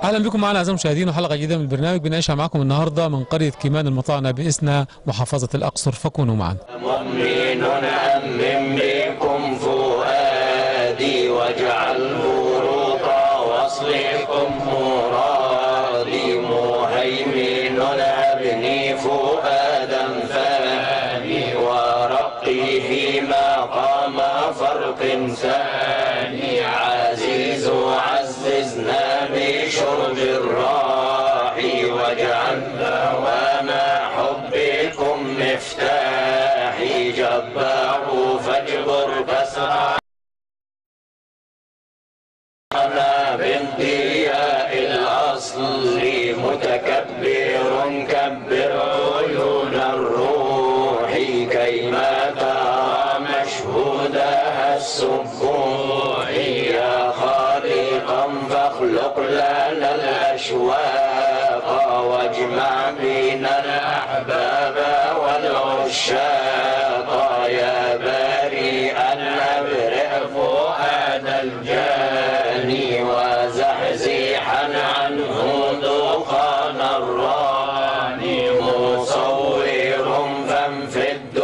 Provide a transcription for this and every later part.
اهلا بكم معنا اعزائي المشاهدين وحلقه جديده من البرنامج بنعيشها معكم النهارده من قريه كيمان المطاعنه باسنا محافظه الاقصر فكونوا معنا. مؤمن أمن بكم فؤادي واجعله روضا واصلكم مرادي مهيمن أبني فؤادا فاني ورقيه مقام فرق ثاني عزيز عززنا بشرب الراحي واجعل دوام حبكم مفتاحي جبار فاجبر كسرى أنا بانضياء الأصل متكبر كبر عيون الروح كيما ترى مشهودها السبوح يا خالقا فاخلق لنا الأشواق واجمع بين الأحباب والعشاق يا بريئا أبرئ فؤاد الجاني وزحزيحا عنه دخان الراني مصور فانفد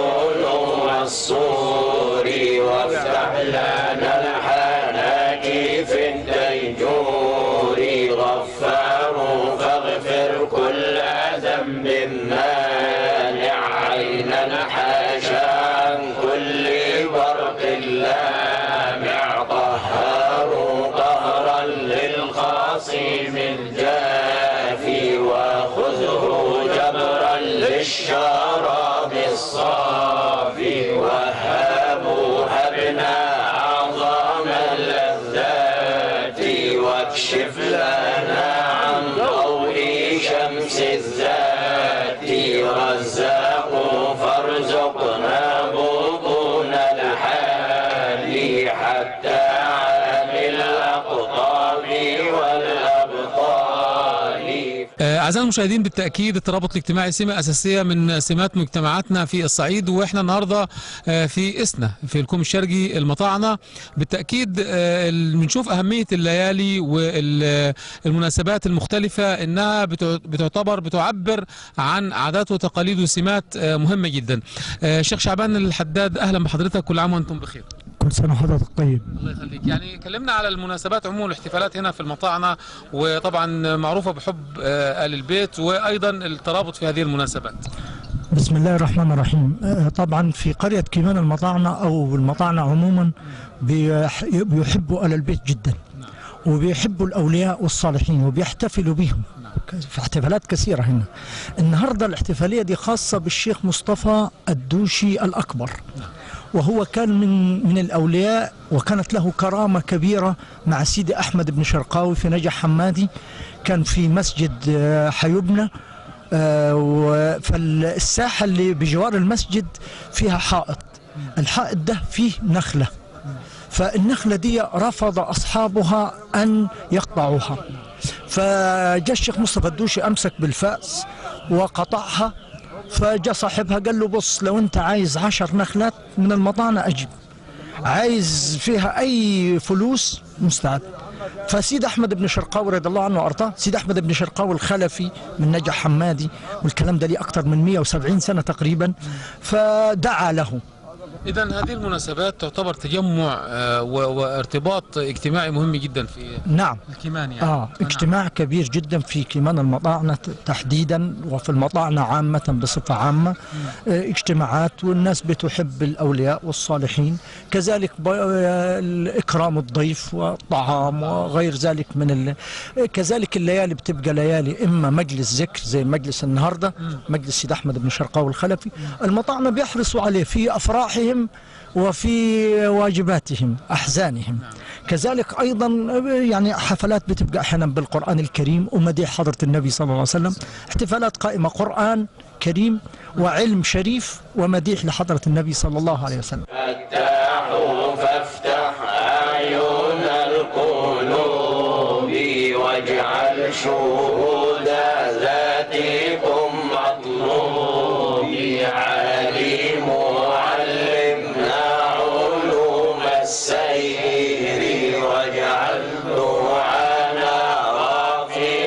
والصور وافتح لنا الحناكي في الديجور غفار فاغفر كل ذنب مانع عينا حاشا عن كل برق لامع قهار قهرا للخصيم الجافي وخذه جبرا للشراب الصافي وهابوا هبنا أعظم اللذات واكشف لنا عن ضوء شمس الذات رزاق فارزقنا بطون الحال حتى عامل الأقطاب والأبطال آه، اعزائي المشاهدين بالتاكيد الترابط الاجتماعي سمه اساسيه من سمات مجتمعاتنا في الصعيد واحنا النهارده آه، في اسنا في الكوم الشرقي المطاعنه بالتاكيد آه، ال- بنشوف اهميه الليالي والمناسبات المختلفه انها بتع- بتعتبر بتعبر عن عادات وتقاليد وسمات آه، مهمه جدا. آه، شيخ شعبان الحداد اهلا بحضرتك كل عام وانتم بخير. كل سنة وحضرتك طيب الله يخليك يعني كلمنا على المناسبات عموما والاحتفالات هنا في المطاعنة وطبعا معروفة بحب آه، آل البيت وأيضا الترابط في هذه المناسبات بسم الله الرحمن الرحيم آه، طبعا في قرية كيمان المطاعنة أو المطاعنة عموما بيح- بيحبوا آل البيت جدا وبيحبوا الأولياء والصالحين وبيحتفلوا بهم في احتفالات كثيرة هنا النهاردة الاحتفالية دي خاصة بالشيخ مصطفى الدوشي الأكبر وهو كان من من الأولياء وكانت له كرامة كبيرة مع سيدي أحمد بن شرقاوي في نجح حمادي كان في مسجد آه، حيبنى آه، و- فالساحة اللي بجوار المسجد فيها حائط الحائط ده فيه نخلة فالنخلة دي رفض أصحابها أن يقطعوها فجاء الشيخ مصطفى الدوشي أمسك بالفأس وقطعها فجاء صاحبها قال له بص لو أنت عايز عشر نخلات من المطانة أجب عايز فيها أي فلوس مستعد فسيد احمد بن شرقاوي رضي الله عنه وارضاه سيد احمد بن شرقاوي الخلفي من نجع حمادي والكلام ده ليه اكثر من 170 سنه تقريبا فدعا له إذا هذه المناسبات تعتبر تجمع آه، و- وارتباط اجتماعي مهم جدا في نعم الكيمان يعني اه اجتماع كبير جدا في كمان المطاعنة تحديدا وفي المطاعنة عامة بصفة عامة آه اجتماعات والناس بتحب الأولياء والصالحين كذلك ب- آه، إكرام الضيف والطعام وغير ذلك من ال... آه، كذلك الليالي بتبقى ليالي إما مجلس ذكر زي مجلس النهاردة مجلس سيد أحمد بن شرقاوي الخلفي المطاعنة بيحرصوا عليه في أفراحهم وفي واجباتهم أحزانهم كذلك أيضا يعني حفلات بتبقى أحيانا بالقرآن الكريم ومديح حضرة النبي صلى الله عليه وسلم احتفالات قائمة قرآن كريم وعلم شريف ومديح لحضرة النبي صلى الله عليه وسلم فتاح فافتح أعين القلوب واجعل شهود ذاتكم مطلوبي عليم علمنا علوم السير واجعل دعانا رافع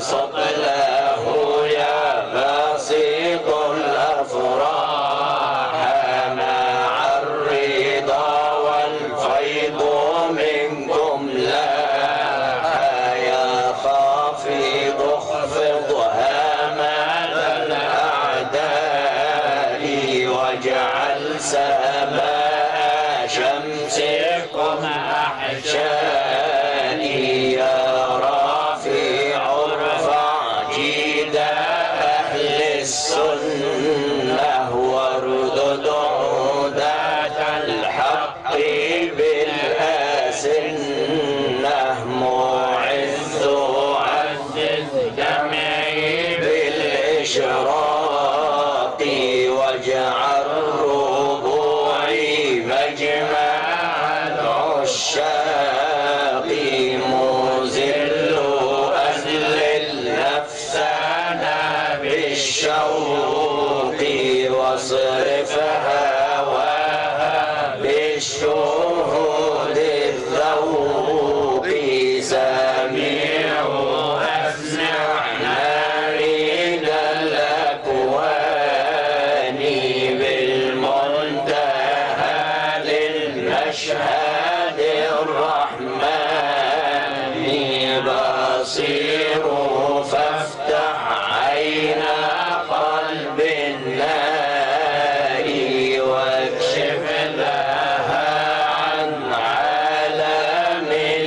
ابسط له يا باسط الافراح مع الرضا والفيض منكم لا يا خافض اخفض هامات الاعداء واجعل سماء شمسكم احشائي يا رافع ارفع جيد اهل السنه واردد عودة الحق بالاسنه معز عزز جمعي بالاشراق واجعل ربوعي مجمع العشاق مزل أذلل نفسنا بالشوق واصرف هواها بالشهود الذوق سميع أسمعنا من الأكوان بالمنتهى للمشهد الرحمن بصير فافتح عين قلب النائي واكشف لها عن عالم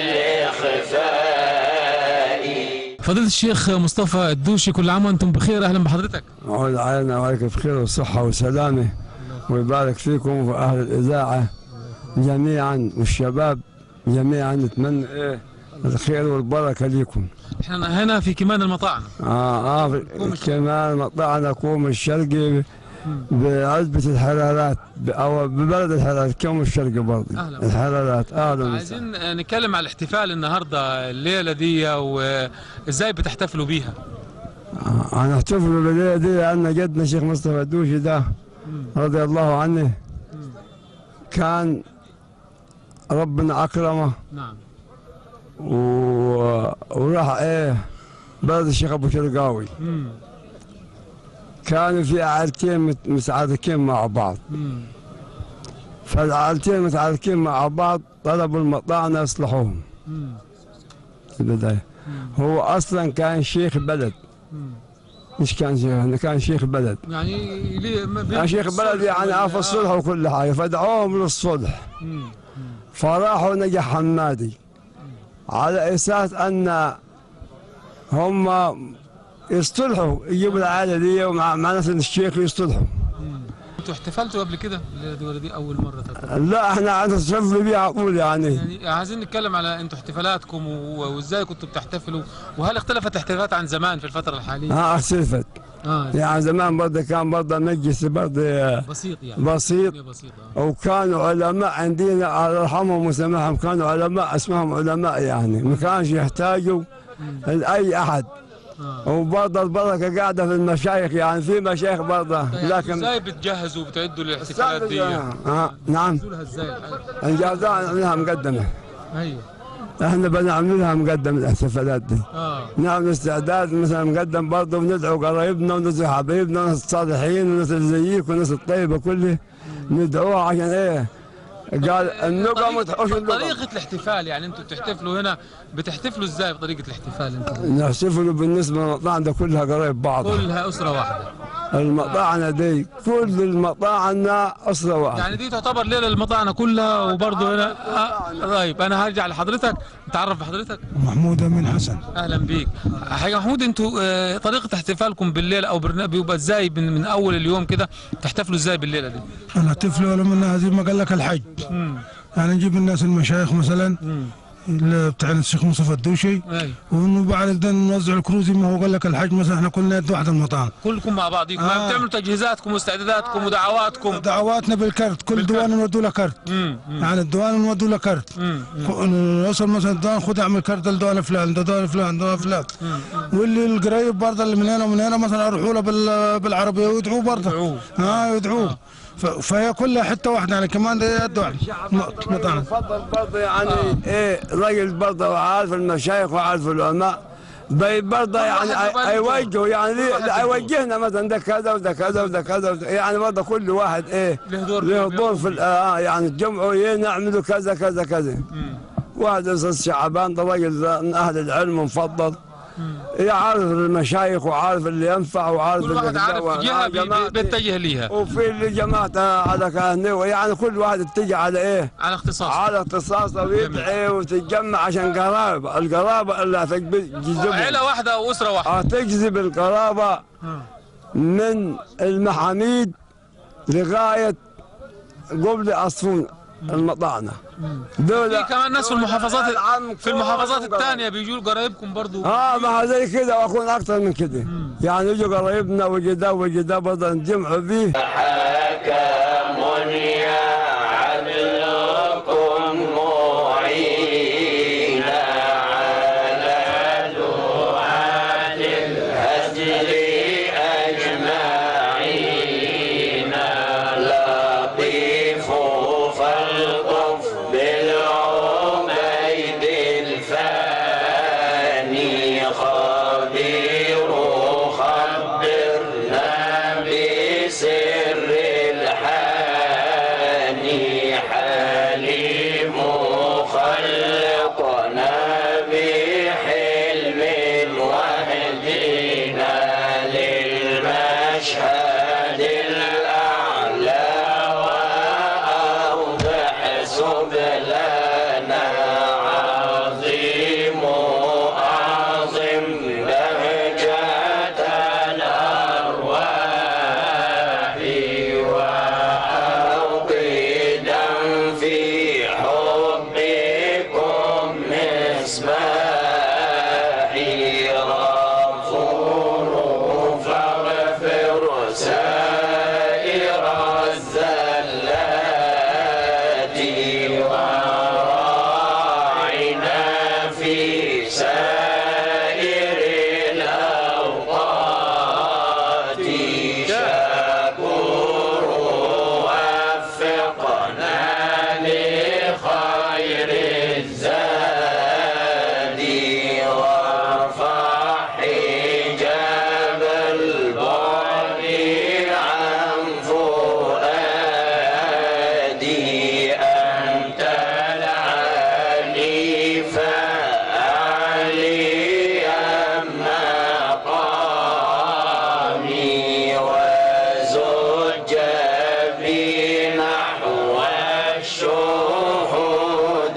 الإخفاء فضيلة الشيخ مصطفى الدوشي كل عام وانتم بخير اهلا بحضرتك نعود علينا وعليك بخير والصحة والسلامة ويبارك فيكم وأهل الإذاعة جميعا والشباب جميعا نتمنى إيه الخير والبركة لكم احنا هنا في كمان المطاعنة آه آه كمان مطعنا كوم الشرقي بعزبة الحرارات ب- أو ببلد الحرارات كوم الشرقي برضه أهلا. الحرارات أهلا وسهلا عايزين آه، نتكلم على الاحتفال النهارده الليله دي وازاي بتحتفلوا بيها آه، نحتفل بالليلة دي أن جدنا الشيخ مصطفى الدوشي ده رضي الله عنه كان ربنا أكرمه نعم و... وراح ايه بلد الشيخ ابو شرقاوي مم. كانوا في عائلتين مت- متعاركين مع بعض مم. فالعائلتين متعاركين مع بعض طلبوا المطاعنة يصلحوهم مم. في البداية هو اصلا كان شيخ بلد مم. مش كان شيخ كان شيخ بلد يعني ليه ما بين كان شيخ بلد الصلح يعني وال- عارف الصلح وكل حاجة فدعوهم للصلح مم. فراحوا نجح حمادي على اساس ان هم يصطلحوا يجيبوا العائله دي ومع مع ناس الشيخ يصطلحوا انتوا احتفلتوا قبل كده الليله دي ولا دي اول مره تعتبر لا احنا نتصرف بيها على طول يعني يعني عايزين نتكلم على انتوا احتفالاتكم و- وازاي كنتوا بتحتفلوا وهل اختلفت الاحتفالات عن زمان في الفتره الحاليه؟ ها اختلفت اه يعني زمان برضه كان برضه مجلس برضه بسيط يعني بسيط الدنيا بسيطه وكانوا علماء عندنا الله يرحمهم ويسامحهم كانوا علماء اسمهم علماء يعني ما كانش يحتاجوا لاي احد آه. وبرضه البركه قاعده في المشايخ يعني في مشايخ برضه لكن لكن ازاي بتجهزوا وبتعدوا للاحتفالات دي؟ آه نعم بتعملوا لها ازاي؟ الجازات نعملها مقدمه ايوه احنا بنعمل لها مقدم الاحتفالات دي اه نعمل استعداد مثلا مقدم برضه وندعو قرايبنا وندعو حبايبنا وناس الصالحين وناس اللي زيك وناس الطيبه كلها ندعوها عشان ايه؟ قال النقى ما تحوش طريقة, النقى طريقة الاحتفال يعني انتوا بتحتفلوا هنا بتحتفلوا ازاي بطريقة الاحتفال انتوا؟ نحتفلوا بالنسبه للمطاعن ده كلها قرايب بعض كلها أسرة واحدة المطاعن دي كل المطاعن اسره واحده يعني دي تعتبر ليلة المطاعنة كلها وبرضه هنا آه طيب أنا هرجع لحضرتك نتعرف بحضرتك محمود امين حسن أهلا بيك حاجة محمود انتوا آه، طريقة احتفالكم بالليل أو برنامج بيبقى ازاي من, من أول اليوم كده تحتفلوا ازاي بالليلة دي؟ انا طفل ولا من زي ما قال لك الحج يعني نجيب الناس المشايخ مثلا اللي بتاع الشيخ مصطفى الدوشي أي وانه بعد كده نوزع الكروزي ما هو قال لك الحج مثلا احنا كلنا يد واحده المطاعم كلكم مع بعضكم آه. آه. بتعملوا تجهيزاتكم واستعداداتكم ودعواتكم دعواتنا بالكرت كل بالكرت. ديوان نودوا له كرت مم. يعني الديوان نودوا له كرت مم. نوصل مثلا الديوان خد اعمل كرت لديوان فلان ده ديوان فلان ديوان فلان واللي القريب برضه اللي من هنا ومن هنا مثلا اروحوا له بال- بالعربيه ويدعوه برضه يدعوه. اه يدعوه ف- فهي كلها حته واحده يعني كمان ده يد واحده مطعم تفضل برضه يعني ايه راجل برضه وعارف المشايخ وعارف العلماء بي برضه يعني واحد يبقى له يوجهوا يعني كل واحد له يوجهنا مثلا ده كذا وده كذا وده كذا وده- يعني برضه كل واحد ايه له دور له في- دور في ال- اه يعني الجمعوا ايه نعملوا كذا كذا كذا واحد استاذ شعبان ده راجل ده من اهل العلم مفضل يعرف المشايخ وعارف اللي ينفع وعارف كل واحد اللي عارف يدور. جهه آه، بي- جماعة بي- بيتجه ليها وفي اللي جماعته على كهنه يعني كل واحد اتجه على ايه؟ على اختصاص على اختصاصه ويدعي وتتجمع عشان قرابه، القرابه اللي هتجذبهم عيله واحده او اسره واحده هتجذب القرابه من المحاميد لغايه قبل عصفون المطعنه دول في كمان ناس في المحافظات العم في المحافظات كلهم الثانيه بيجوا قرايبكم برضو اه ما هو زي كده واكون اكثر من كده يعني يجوا قرايبنا وجدا وجدا برضه نجمعوا به حكم يا عدلكم معينا على دعاة الهجر أجمعين لطيف فالطف بالعبيد الفاني خبير خبرنا بسر الحاني حليم خلقنا بحلم وهدينا للمشهد الأعلى وأوضح سبلنا عظيم أعظم بهجة الأرواح وأوقدا في حبكم مصباحي غفور فاغفر سائر الزلات وراعنا في سائر الأوقات شكور وفقنا لخير الزاد وارفع حجاب البعد عن فؤادي أنت العلي فأعلي مقامي وزج بي نحو الشهود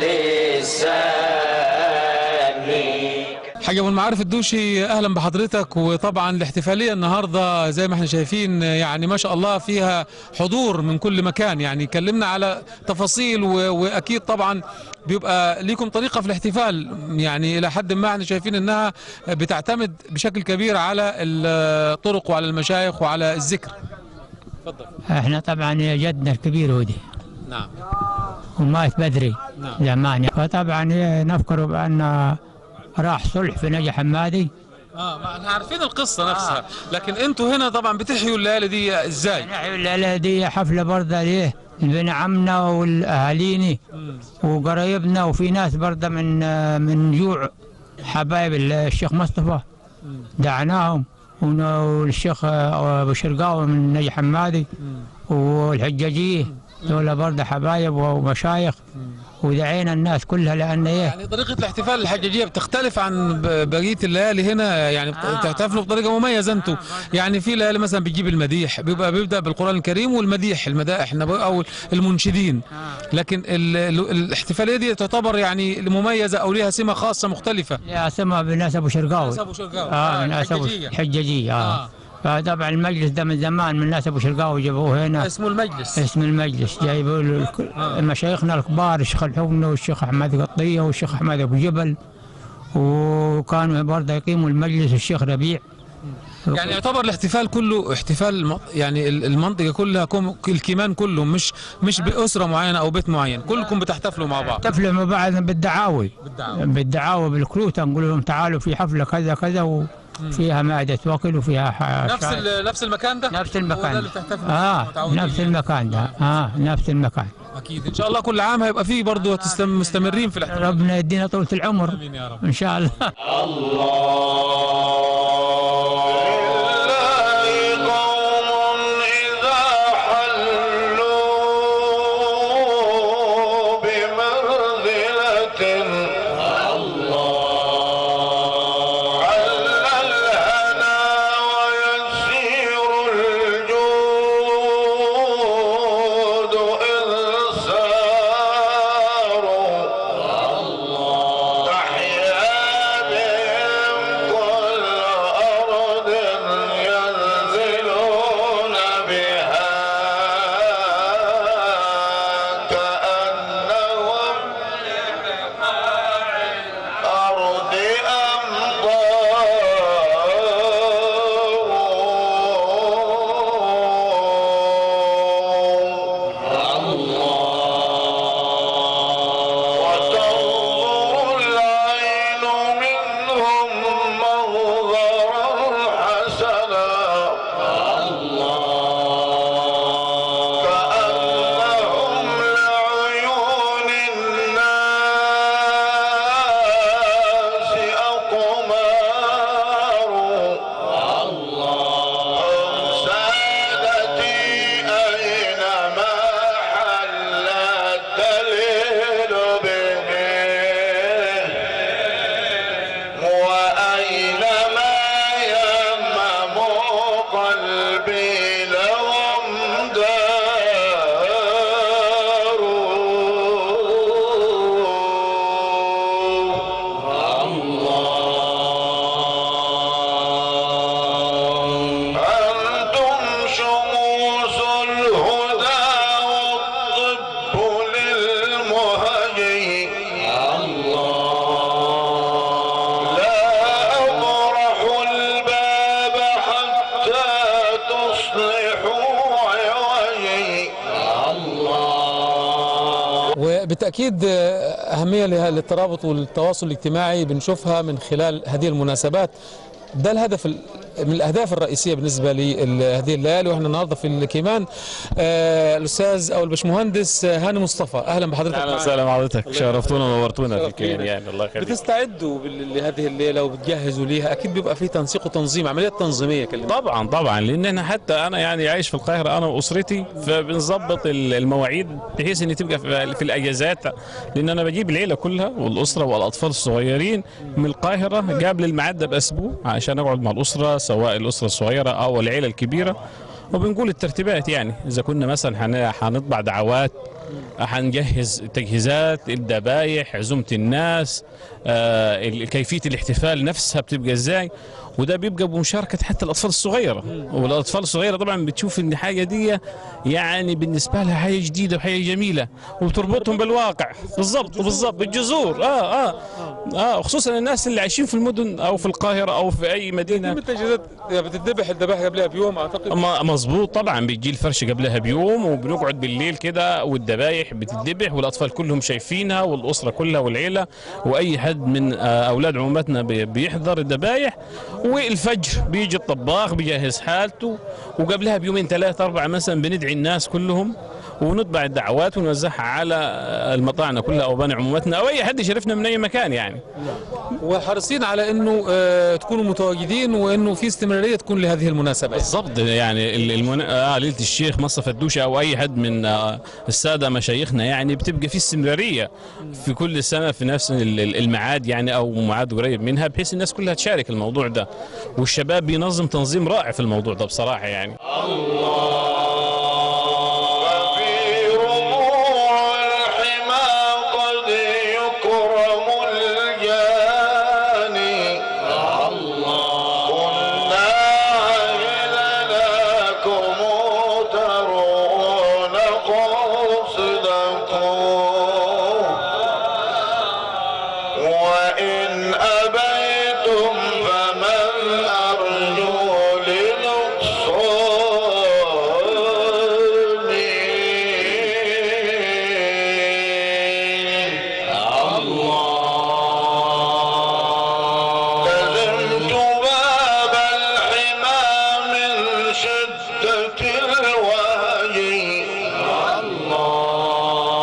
السامي حاج ابو المعارف الدوشي اهلا بحضرتك وطبعا الاحتفاليه النهارده زي ما احنا شايفين يعني ما شاء الله فيها حضور من كل مكان يعني كلمنا على تفاصيل و- واكيد طبعا بيبقى ليكم طريقه في الاحتفال يعني الى حد ما احنا شايفين انها بتعتمد بشكل كبير على الطرق وعلى المشايخ وعلى الذكر اتفضل احنا طبعا جدنا الكبير ودي نعم ومات بدري نعم. زمان فطبعا نفكر بان راح صلح في نجا حمادي اه ما احنا عارفين القصه نفسها لكن انتوا هنا طبعا بتحيوا الليالي دي ازاي نحن الليله دي حفله برضه ليه بين عمنا والاهاليني وقرايبنا وفي ناس برضه من من جوع حبايب الشيخ مصطفى دعناهم ون- والشيخ ابو شرقاوي من نجا حمادي والحجاجيه دول برضه حبايب ومشايخ ودعينا الناس كلها لان ايه يعني طريقة الاحتفال الحجاجية بتختلف عن ب- بقية الليالي هنا يعني بت- آه. بتحتفلوا بطريقة مميزة انتوا يعني في ليالي مثلا بتجيب المديح بيبقى بيبدأ بالقرآن الكريم والمديح المدائح النبوية او المنشدين لكن ال- ال- الاحتفالية دي تعتبر يعني مميزة او ليها سمة خاصة مختلفة يا سما بناس ابو شرقاوي ناس أبو شرقاوي. اه آه، من ناس ابو الحجاجية. الحجاجيه اه, آه. فطبعا المجلس ده من زمان من ناس ابو شرقاوي جابوه هنا اسمه المجلس اسم المجلس جايبوا له الك- مشايخنا الكبار الشيخ الحبني والشيخ احمد قطيه والشيخ احمد ابو جبل وكانوا برضه يقيموا المجلس الشيخ ربيع يعني يعتبر الاحتفال كله احتفال م- يعني ال- المنطقة كلها كم- الكيمان كله مش مش بأسرة معينة او بيت معين كلكم بتحتفلوا مع بعض تفلوا مع بعض بالدعاوي بالدعوة. بالدعاوى بالكروته نقول لهم تعالوا في حفله كذا كذا وفيها مائده وكل وفيها ح- نفس شاي. ال- نفس المكان ده نفس هو ده المكان اللي بتحتفلوا اه متعودين نفس يعني. المكان ده اه نفس المكان اكيد ان شاء الله كل عام هيبقى فيه برضه تستم- مستمرين في الاحتفال ربنا يدينا طولة العمر امين يا رب ان شاء الله لله قوم إذا حلوا بمنزلة حل الهنا ويسير الجود إذ ساروا تحيا بهم كل أرض ينزلون بها كأنهم أرض أمطار وتنظر العين منهم منظرا حسنا كأنهم لعيون الناس أقمار هم سادتي أينما حل الدليل به وأينما يمم قلبي لهم دار أنتم شموس الهدى والطب للمهجي لا أبرح الباب حتى تصلحوا عوجي وبالتاكيد آه، اهميه لها- للترابط والتواصل الاجتماعي بنشوفها من خلال هذه المناسبات ده الهدف ال- من الاهداف الرئيسيه بالنسبه لهذه الليالي واحنا النهارده في الكيمان آه، الاستاذ او الباشمهندس آه، هاني مصطفى اهلا بحضرتك اهلا معنا. وسهلا حضرتك شرفتونا ونورتونا في شرف الكيان لينا. يعني الله يخليك بتستعدوا بال- لهذه الليله وبتجهزوا ليها اكيد بيبقى في تنسيق وتنظيم عمليات تنظيميه كلمة طبعا طبعا لان احنا حتى انا يعني عايش في القاهره انا واسرتي فبنظبط ال- المواعيد بحيث ان تبقى في في الاجازات لان انا بجيب العيله كلها والاسره والاطفال الصغيرين من القاهره قبل الميعاد ده باسبوع عشان اقعد مع الاسره سواء الاسره الصغيره او العيله الكبيره وبنقول الترتيبات يعني اذا كنا مثلا هن- هنطبع دعوات هنجهز تجهيزات الذبايح عزومه الناس آه ال- كيفيه الاحتفال نفسها بتبقى ازاي وده بيبقى بمشاركه حتى الاطفال الصغيره والاطفال الصغيره طبعا بتشوف ان حاجه دي يعني بالنسبه لها حاجه جديده وحاجه جميله وبتربطهم بالواقع بالضبط بالضبط بالجذور اه اه اه خصوصا الناس اللي عايشين في المدن او في القاهره او في اي مدينه التجهيزات بتذبح الذبائح قبلها بيوم اعتقد ما- مظبوط طبعا بيجي الفرش قبلها بيوم وبنقعد بالليل كده والذبايح بتذبح والاطفال كلهم شايفينها والاسره كلها والعيله واي حد من آه، اولاد عمومتنا بي- بيحضر الذبايح والفجر بيجي الطباخ بيجهز حالته وقبلها بيومين ثلاثة أربعة مثلا بندعي الناس كلهم ونطبع الدعوات ونوزعها على آه، المطاعنا كلها أو بني عمومتنا أو أي حد يشرفنا من أي مكان يعني وحريصين على انه آه، تكونوا متواجدين وانه في استمراريه تكون لهذه المناسبات بالضبط يعني ال- المن... آه ليله الشيخ مصطفى الدوشي او اي حد من آه الساده مشايخنا يعني بتبقى في استمراريه في كل سنه في نفس ال- ال- الميعاد يعني او ميعاد قريب منها بحيث الناس كلها تشارك الموضوع ده والشباب بينظم تنظيم رائع في الموضوع ده بصراحه يعني ففي رموع الحمى قد يكرم الجاني كنا عهدناكم ترون قصدكم وإن أبيتم فمن أرجو لنقصاني لزمت باب الحمى من شدة الوهج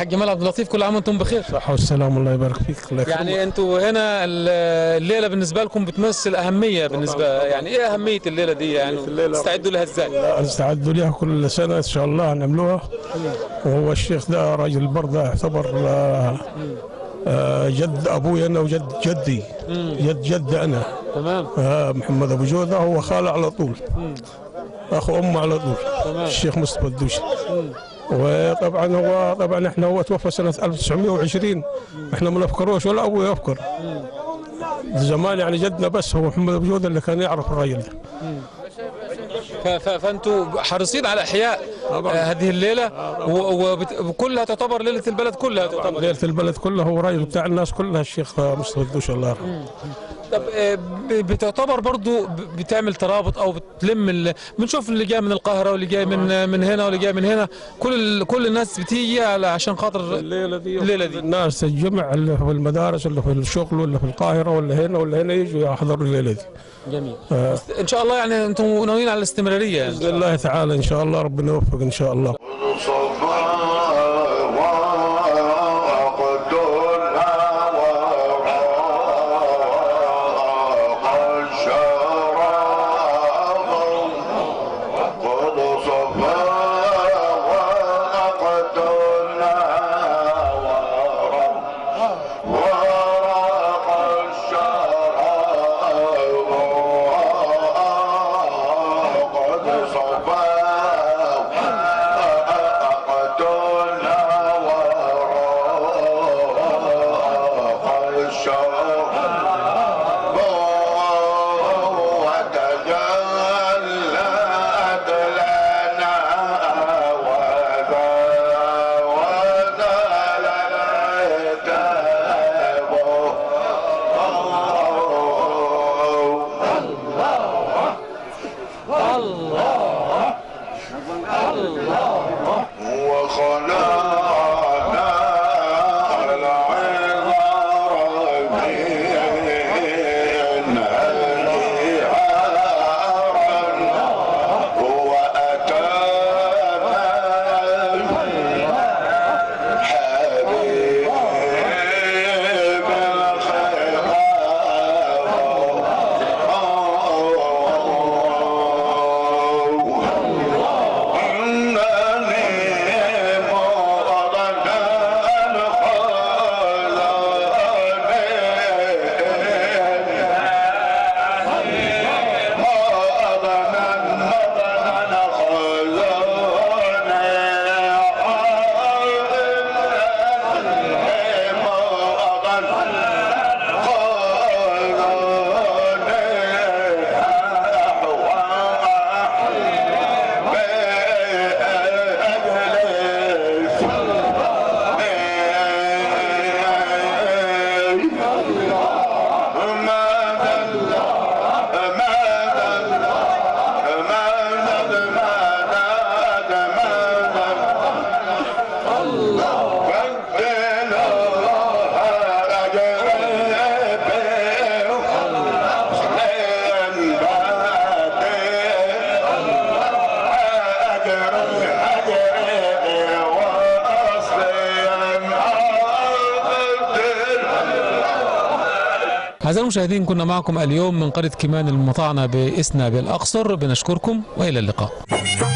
الحاج جمال عبد اللطيف كل عام وانتم بخير صحة والسلام الله يبارك فيك الله يكرمك. يعني انتوا هنا ال- الليله بالنسبه لكم بتمثل اهميه بالنسبه يعني ايه اهميه الليله دي يعني تستعدوا لها ازاي استعدوا لها كل سنة إن شاء الله نعملوها وهو الشيخ ده راجل برضه يعتبر آه، آه، جد أبوي أنا وجد جدي جد جد أنا تمام آه، محمد أبو جودة هو خاله على طول أخو أمه على طول الشيخ مصطفى الدوشي وطبعا هو طبعا احنا هو توفى سنة 1920 احنا ما نفكروش ولا أبوه يفكر زمان يعني جدنا بس هو محمد أبو جودة اللي كان يعرف الراجل ده ف- ف- فانتوا حريصين على احياء آه، هذه الليله و- وبت- وكلها تعتبر ليله البلد كلها تعتبر ليلة البلد كلها هو راجل بتاع الناس كلها الشيخ مصطفى الدوشي الله يرحمه طب آه، ب- بتعتبر برضو ب- بتعمل ترابط او بتلم ال... بنشوف اللي جاي من القاهره واللي جاي من من هنا واللي جاي من هنا كل ال... كل الناس بتيجي على عشان خاطر الليلة دي الليلة دي. الناس تجمع اللي في المدارس اللي في الشغل ولا في القاهرة ولا هنا ولا هنا يجوا يحضروا الليلة دي جميل آه، ان شاء الله يعني انتم ناويين على الاستمراريه يعني بإذن الله تعالى إن شاء الله ربنا يوفق إن شاء الله صفا وقتلنا وراء الشراب قد صفا وقتلنا وراء وراء الشراب قد صفا قتلنا وراء الشراب وتجلت لنا وذا وذا الكتاب وخلقنا العذار من هديها وأتانا حبيب الخير إنني مغضنا الخزان مغضنا مغضنا أعزائي المشاهدين كنا معكم اليوم من قرية كمان المطاعنة بإسنا بالأقصر بنشكركم وإلى اللقاء